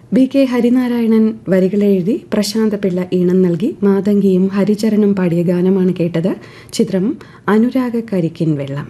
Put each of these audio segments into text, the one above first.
B K Harinarayanan വരികളെഴുതി പ്രശാന്ത പിള്ള ഈണം നൽകി മാതങ്കിയും ഹരിചരണും പാടിയ ഗാനമാണ് കേട്ടത് ചിത്രം അനുരാഗ കരിക്കിൻ വെള്ളം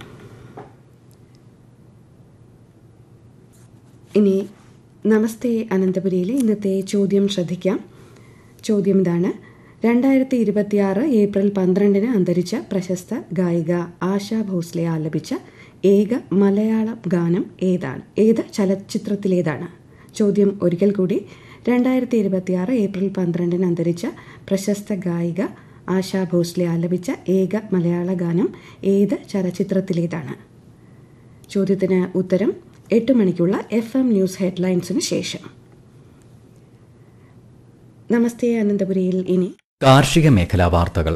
ഇനി നമസ്തേ അനന്തപുരിയിലെ ഇന്നത്തെ ചോദ്യം ശ്രദ്ധിക്കാം ചോദ്യം ഇതാണ് രണ്ടായിരത്തി ഇരുപത്തിയാറ് ഏപ്രിൽ പന്ത്രണ്ടിന് അന്തരിച്ച പ്രശസ്ത ഗായിക ആശാ ഭോസ്ലെ ആലപിച്ച ഏക മലയാള ഗാനം ഏതാണ് ഏത് ചലച്ചിത്രത്തിലേതാണ് ചോദ്യം ഒരിക്കൽ കൂടി രണ്ടായിരത്തി ഇരുപത്തിയാറ് ഏപ്രിൽ പന്ത്രണ്ടിന് അന്തരിച്ച പ്രശസ്ത ഗായിക ആശാ ഭോസ്ലെ ആലപിച്ച ഏക മലയാള ഗാനം ഏത് ചലച്ചിത്രത്തിലേതാണ് ചോദ്യത്തിന് ഉത്തരം എട്ട് മണിക്കുള്ള എഫ് എം ന്യൂസ് ഹെഡ്ലൈൻസിന് ശേഷം നമസ്തേ അനന്തപുരിയിൽ ഇനി കാർഷിക മേഖലാ വാർത്തകൾ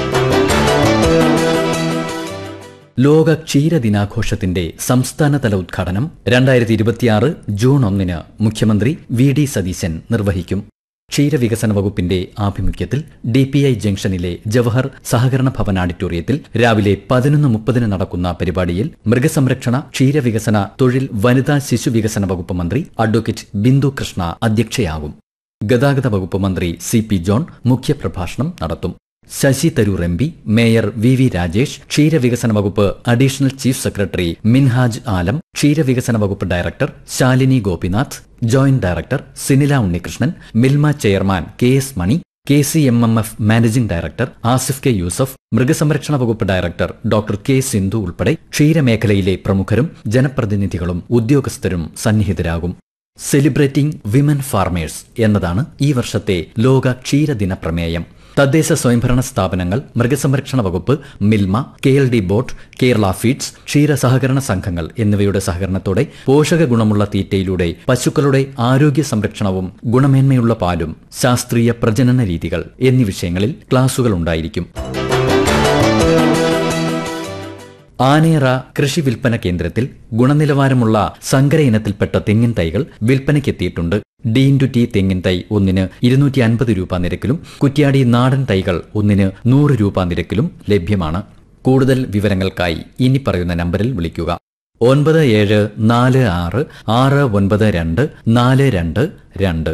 ലോക ക്ഷീര ദിനാഘോഷത്തിന്റെ സംസ്ഥാനതല ഉദ്ഘാടനം രണ്ടായിരത്തി ഇരുപത്തിയാറ് ജൂൺ ഒന്നിന് മുഖ്യമന്ത്രി വി ഡി സതീശൻ നിർവഹിക്കും ക്ഷീരവികസന വകുപ്പിന്റെ ആഭിമുഖ്യത്തിൽ ഡി പി ഐ ജംഗ്ഷനിലെ ജവഹർ സഹകരണ ഭവൻ ഓഡിറ്റോറിയത്തിൽ രാവിലെ പതിനൊന്ന് മുപ്പതിന് നടക്കുന്ന പരിപാടിയിൽ മൃഗസംരക്ഷണ ക്ഷീരവികസന തൊഴിൽ വനിതാ ശിശു വികസന വകുപ്പ് മന്ത്രി അഡ്വക്കേറ്റ് ബിന്ദു കൃഷ്ണ അധ്യക്ഷയാകും ഗതാഗത വകുപ്പ് മന്ത്രി സി പി ജോൺ മുഖ്യപ്രഭാഷണം നടത്തും Shashi Tharoor M P mayor V V Rajesh ക്ഷീരവികസന വകുപ്പ് additional chief secretary Minhaj Alam ക്ഷീരവികസന വകുപ്പ് director Shalini Gopinath joint director Sinila Unnikrishnan Milma chairman K S Mani K C M M F managing director Asif K Yusuf മൃഗസംരക്ഷണ വകുപ്പ് ഡയറക്ടർ ഡോക്ടർ കെ സിന്ധു ഉൾപ്പെടെ ക്ഷീരമേഖലയിലെ പ്രമുഖരും ജനപ്രതിനിധികളും ഉദ്യോഗസ്ഥരും സന്നിഹിതരാകും സെലിബ്രേറ്റിംഗ് വിമൻ ഫാർമേഴ്സ് എന്നതാണ് ഈ വർഷത്തെ ലോക ക്ഷീരദിന പ്രമേയം തദ്ദേശ സ്വയംഭരണ സ്ഥാപനങ്ങൾ മൃഗസംരക്ഷണ വകുപ്പ് Milma K L D board Kerala feeds ക്ഷീര സഹകരണ സംഘങ്ങൾ എന്നിവയുടെ സഹകരണത്തോടെ പോഷക ഗുണമുള്ള തീറ്റയിലൂടെ പശുക്കളുടെ ആരോഗ്യ സംരക്ഷണവും ഗുണമേന്മയുള്ള പാലും ശാസ്ത്രീയ പ്രജനന രീതികൾ എന്നീ വിഷയങ്ങളിൽ ക്ലാസുകൾ ഉണ്ടായിരിക്കും ആനയറ കൃഷി വിൽപ്പന കേന്ദ്രത്തിൽ ഗുണനിലവാരമുള്ള സങ്കര ഇനത്തിൽപ്പെട്ട തെങ്ങിൻ തൈകൾ വിൽപ്പനയ്ക്കെത്തിയിട്ടുണ്ട് ഡി ഇൻറ്റു ടി തെങ്ങിൻ തൈ ഒന്നിന് ഇരുന്നൂറ്റി അൻപത് രൂപ നിരക്കിലും കുറ്റ്യാടി നാടൻ തൈകൾ ഒന്നിന് നൂറ് രൂപ നിരക്കിലും ലഭ്യമാണ് കൂടുതൽ വിവരങ്ങൾക്കായി ഇനി പറയുന്ന നമ്പറിൽ വിളിക്കുക ഒൻപത് ഏഴ് നാല് ആറ് ആറ് ഒൻപത് രണ്ട് നാല് രണ്ട് രണ്ട്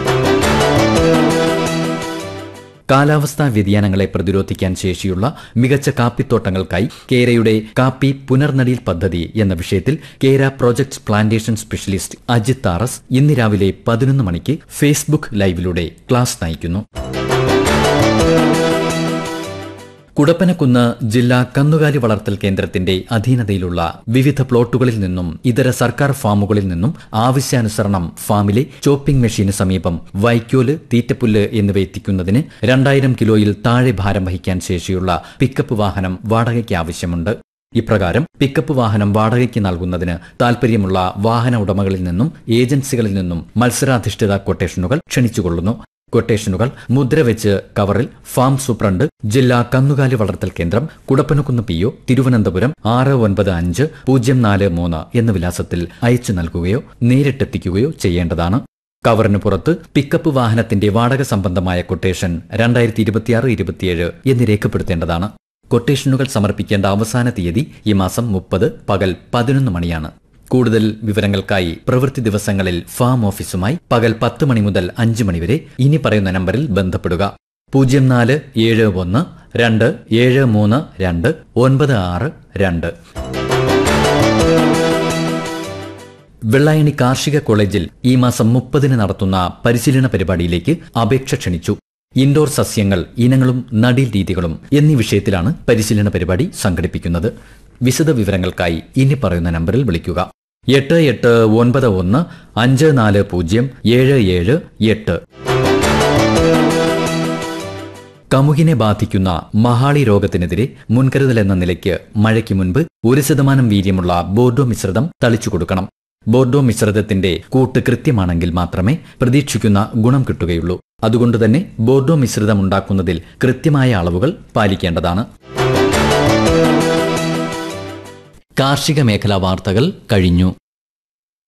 കാലാവസ്ഥാ വ്യതിയാനങ്ങളെ പ്രതിരോധിക്കാൻ ശേഷിയുള്ള മികച്ച കാപ്പിത്തോട്ടങ്ങൾക്കായി കേരയുടെ കാപ്പി പുനർനടീൽ പദ്ധതി എന്ന വിഷയത്തിൽ Kera project plantation specialist Ajith ആറസ് ഇന്ന് രാവിലെ പതിനൊന്ന് മണിക്ക് ഫേസ്ബുക്ക് ലൈവിലൂടെ ക്ലാസ് നയിക്കുന്നു കുടപ്പനക്കുന്ന് ജില്ലാ കന്നുകാലി വളർത്തൽ കേന്ദ്രത്തിന്റെ അധീനതയിലുള്ള വിവിധ പ്ലോട്ടുകളിൽ നിന്നും ഇതര സർക്കാർ ഫാമുകളിൽ നിന്നും ആവശ്യാനുസരണം ഫാമിലെ ചോപ്പിംഗ് മെഷീന് സമീപം വൈക്കോല് തീറ്റപ്പുല്ല് എന്നിവ എത്തിക്കുന്നതിന് രണ്ടായിരം കിലോയിൽ താഴെ ഭാരം വഹിക്കാൻ ശേഷിയുള്ള പിക്കപ്പ് വാഹനം വാടകയ്ക്ക് ആവശ്യമുണ്ട് ഇപ്രകാരം പിക്കപ്പ് വാഹനം വാടകയ്ക്ക് നൽകുന്നതിന് താൽപര്യമുള്ള വാഹന ഉടമകളിൽ നിന്നും ഏജൻസികളിൽ നിന്നും മത്സരാധിഷ്ഠിത കൊട്ടേഷനുകൾ ക്ഷണിച്ചുകൊള്ളുന്നു കൊട്ടേഷനുകൾ മുദ്രവെച്ച് കവറിൽ ഫാം സൂപ്രണ്ട് ജില്ലാ കന്നുകാലി വളർത്തൽ കേന്ദ്രം കുടപ്പനക്കുന്ന് പി ഒ തിരുവനന്തപുരം ആറ് ഒൻപത് അഞ്ച് പൂജ്യം നാല് മൂന്ന് എന്ന വിലാസത്തിൽ അയച്ചു നൽകുകയോ നേരിട്ടെത്തിക്കുകയോ ചെയ്യേണ്ടതാണ് കവറിന് പുറത്ത് പിക്കപ്പ് വാഹനത്തിന്റെ വാടക സംബന്ധമായ കൊട്ടേഷൻ രണ്ടായിരത്തി ഇരുപത്തിയാറ് ഇരുപത്തിയേഴ് എന്ന് രേഖപ്പെടുത്തേണ്ടതാണ് കൊട്ടേഷനുകൾ സമർപ്പിക്കേണ്ട അവസാന തീയതി ഈ മാസം മുപ്പത് പകൽ പതിനൊന്ന് മണിയാണ് കൂടുതൽ വിവരങ്ങൾക്കായി പ്രവൃത്തി ദിവസങ്ങളിൽ ഫാം ഓഫീസുമായി പകൽ പത്ത് മണി മുതൽ അഞ്ച് മണി വരെ ഇനി പറയുന്ന നമ്പറിൽ ബന്ധപ്പെടുക പൂജ്യം നാല് ഏഴ് ഒന്ന് രണ്ട് ഏഴ് മൂന്ന് രണ്ട് ഒൻപത് ആറ് രണ്ട് വെള്ളായണി കാർഷിക കോളേജിൽ ഈ മാസം മുപ്പതിന് നടത്തുന്ന പരിശീലന പരിപാടിയിലേക്ക് അപേക്ഷ ക്ഷണിച്ചു ഇൻഡോർ സസ്യങ്ങൾ ഇനങ്ങളും നടീൽ രീതികളും എന്നീ വിഷയത്തിലാണ് പരിശീലന പരിപാടി സംഘടിപ്പിക്കുന്നത് വിശദ വിവരങ്ങൾക്കായി ഇനി പറയുന്ന നമ്പറിൽ വിളിക്കുക എട്ട് എട്ട് ഒൻപത് ഒന്ന് അഞ്ച് നാല് പൂജ്യം ഏഴ് ഏഴ് എട്ട് കമുകിനെ ബാധിക്കുന്ന മഹാളി രോഗത്തിനെതിരെ മുൻകരുതൽ എന്ന നിലയ്ക്ക് മഴയ്ക്ക് മുൻപ് ഒരു ശതമാനം വീര്യമുള്ള ബോർഡോ മിശ്രിതം തളിച്ചു കൊടുക്കണം ബോർഡോ മിശ്രിതത്തിന്റെ കൂട്ട് കൃത്യമാണെങ്കിൽ മാത്രമേ പ്രതീക്ഷിക്കുന്ന ഗുണം കിട്ടുകയുള്ളൂ അതുകൊണ്ടുതന്നെ ബോർഡോ മിശ്രിതം ഉണ്ടാക്കുന്നതിൽ കൃത്യമായ അളവുകൾ പാലിക്കേണ്ടതാണ് കാർഷിക മേഖലാ വാർത്തകൾ കഴിഞ്ഞു